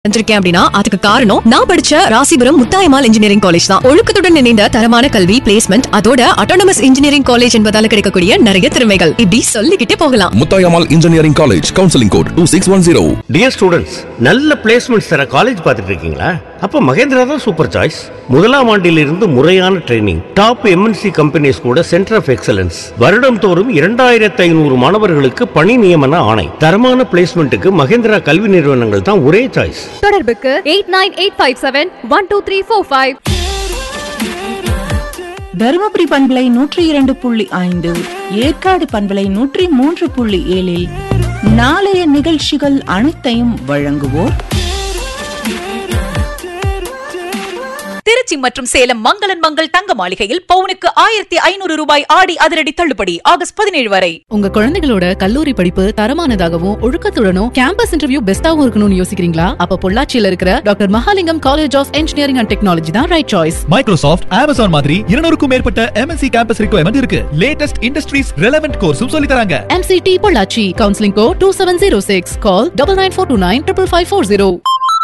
வந்திருக்கேன் அப்படின்னா அதுக்கு காரணம் நான் படிச்ச ராசிபுரம் முத்தாயமால் இன்ஜினியரிங் காலேஜ் தான் ஒழுக்கத்துடன் இணைந்த தரமான கல்வி பிளேஸ்மெண்ட் அதோட அட்டானமஸ் இன்ஜினியரிங் காலேஜ் என்பதால கிடைக்கக்கூடிய நிறைய திறமைகள் இப்படி சொல்லிக்கிட்டே போகலாம் Muthayammal engineering college counselling code two six one zero dear students நல்ல பிளேஸ்மெண்ட்ஸ் தர காலேஜ் பார்த்துட்டு இருக்கீங்களா அப்போ மகேந்திரா தான் சூப்பர் சாய்ஸ் முதலாம் ஆண்டிலிருந்து முறையான ட்ரைனிங் டாப் எம்என்சி கம்பெனிஸ் கூட சென்டர் ஆஃப் எக்ஸலன்ஸ் வருடம் தோறும் இரண்டாயிரத்து ஐநூறு மாணவர்களுக்கு பணி நியமன ஆணை தரமான பிளேஸ்மெண்ட்டுக்கு மகேந்திரா கல்வி நிறுவனங்கள் தான் ஒரே சாய்ஸ் தொடர்புக்கு eight nine eight five seven one two three four five Dharmapuri பண்பலை நூற்றி இரண்டு புள்ளி ஐந்து ஏற்காடு பண்பலை நூற்றி மூன்று புள்ளி ஏழில் நாளைய நிகழ்ச்சிகள் அனைத்தையும் வழங்குவோர் திருச்சி மற்றும் சேலம் மங்களன் மங்கள் தங்க மாளிகையில் பவுனுக்கு ஆயிரத்தி ஐநூறு ரூபாய் ஆடி அதிரடி தள்ளுபடி ஆகஸ்ட் பதினேழு வரை உங்க குழந்தைகளோட கல்லூரி படிப்பு தரமானதாகவும் ஒழுக்கத்துடனும் கேம்பஸ் இன்டர்வியூ பெஸ்டாவும் இருக்கணும்னு யோசிக்கிறீங்களா அப்ப பொள்ளாச்சியில இருக்கிற doctor Mahalingam college of engineering and technology தான் ரைட் சாய்ஸ் மைக்ரோசாஃப்ட் அமேசான் மாதிரி இருநூறுக்கும் மேற்பட்ட எம்என்சி கேம்பஸ் ரிக்வயர்மெண்ட் இருக்கு லேட்டஸ்ட் இண்டஸ்ட்ரீஸ் ரெலவென்ட் கோர்ஸும் சொல்லி தராங்க MCT Pollachi counselling go two seven zero six call double nine four two nine triple five four zero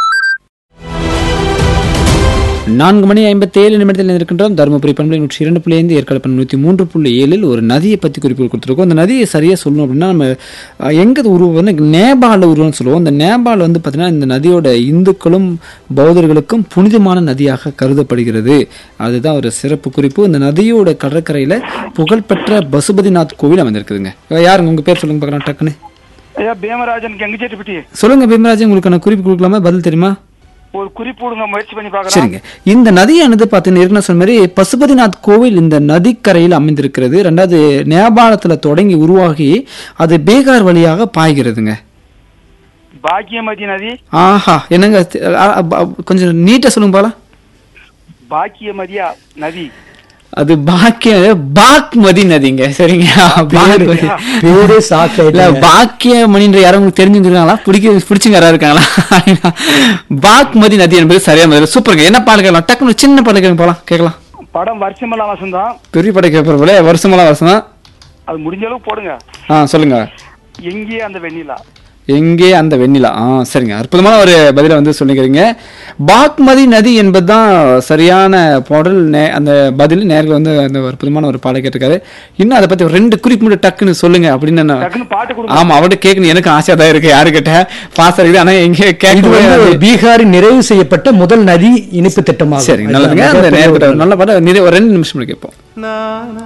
நான்கு மணி ஐம்பத்தி ஏழு நிமிடத்தில் இருக்கின்றோம் தருமபுரி பண்பலை நூற்றி இரண்டு புள்ளி ஐந்து ஏற்காடு பண்பலை நூற்றி மூன்று புள்ளி ஏழில் ஒரு நதியை பற்றி குறிப்பு கொடுத்துருக்கோம் அந்த நதியை சரியாக சொல்லணும் அப்படின்னா நம்ம அஹ், எங்க அது உருவம் வந்து நேபாள உருவம்னு சொல்லுவோம் அந்த நேபாள் வந்து பார்த்தீங்கன்னா இந்த நதியோட இந்துக்களும் பௌத்தர்களுக்கும் புனிதமான நதியாக கருதப்படுகிறது அதுதான் ஒரு சிறப்பு குறிப்பு இந்த நதியோட கடற்கரையில் புகழ்பெற்ற பசுபதிநாத் கோவில் அமைந்திருக்குதுங்க யாருங்க உங்கள் பேர் சொல்லுங்க பார்க்கலாம் டக்குன்னு ஐயா பீமராஜன் கெங்கச்சேட்டுப்பட்டி சொல்லுங்க பீமராஜன் உங்களுக்கான குறிப்பு கொடுக்கலாமா பதில் தெரியுமா ஒரு குறிப்பு கொடுங்க முயற்சி பண்ணி பார்க்கறேன் சரிங்க இந்த நதியானது பார்த்தீங்கன்னா ஏற்கனவே சொன்ன மாதிரி பசுபதிநாத் கோவில் இந்த நதிக்கரையில் அமைந்திருக்கிறது ரெண்டாவது நேபாளத்தில் தொடங்கி உருவாகி அது பீகார் வழியாக பாய்கிறதுங்க பாக்கியமதி நதி ஆஹா என்னங்க அ, அ, ப- கொஞ்சம் நீட்டா சொல்லுங்க பாலா பாக்கியமதியா நதி அது பாக்கிய பாக்மதி நதிங்க சரிங்க பாக்மதி. பேரே சாக்கு இல்ல பாக்கியமணின்ற யாரும் உங்களுக்கு தெரிஞ்சுக்கிறாங்களா பிடிக்க பிடிச்சுங்க யாராவது இருக்காங்களா பாக்மதி நதி என்பது சரியா முதல்ல சூப்பருங்க என்ன பாடல் கேட்கலாம் டக்குனு சின்ன பாடல் கேட்க போலாம் கேட்கலாம் படம் வருஷமெல்லாம் வசந்தம் பெரிய பாடல் கேட்பற போல வருஷமெல்லாம் வருஷம் தான் அது முடிஞ்ச அளவுக்கு போடுங்க ஆ சொல்லுங்க எங்கே அந்த வெண்ணிலா எங்கே அந்த வெண்ணிலா ஆ சரிங்க அற்புதமான ஒரு பதிலை வந்து சொல்லிக்கிறீங்க பாக்மதி நதி என்பதுதான் சரியான பாடல் நே- அந்த பதில் நேரில் வந்து அந்த ஒரு அற்புதமான ஒரு பாடல் கேட்டிருக்காரு இன்னும் அதை பத்தி ஒரு ரெண்டு குறிப்பு மட்டும் டக்குன்னு சொல்லுங்க அப்படின்னு நான் டக்குன்னு பாட்டு கொடுங்க ஆமா அவர்கிட்ட கேட்கணும் எனக்கு ஆசையா தான் இருக்கு யாரு கிட்ட பாஸ் இருக்குது ஆனா எங்க இது கேட்க வந்து பீகாரில் நிறைவு செய்யப்பட்ட முதல் நதி இணைப்பு திட்டமாகும் சரி நல்லதுங்க அந்த நேரத்தில் நல்ல பாடம் நிறைய ஒரு ரெண்டு நிமிஷம் கேட்போம்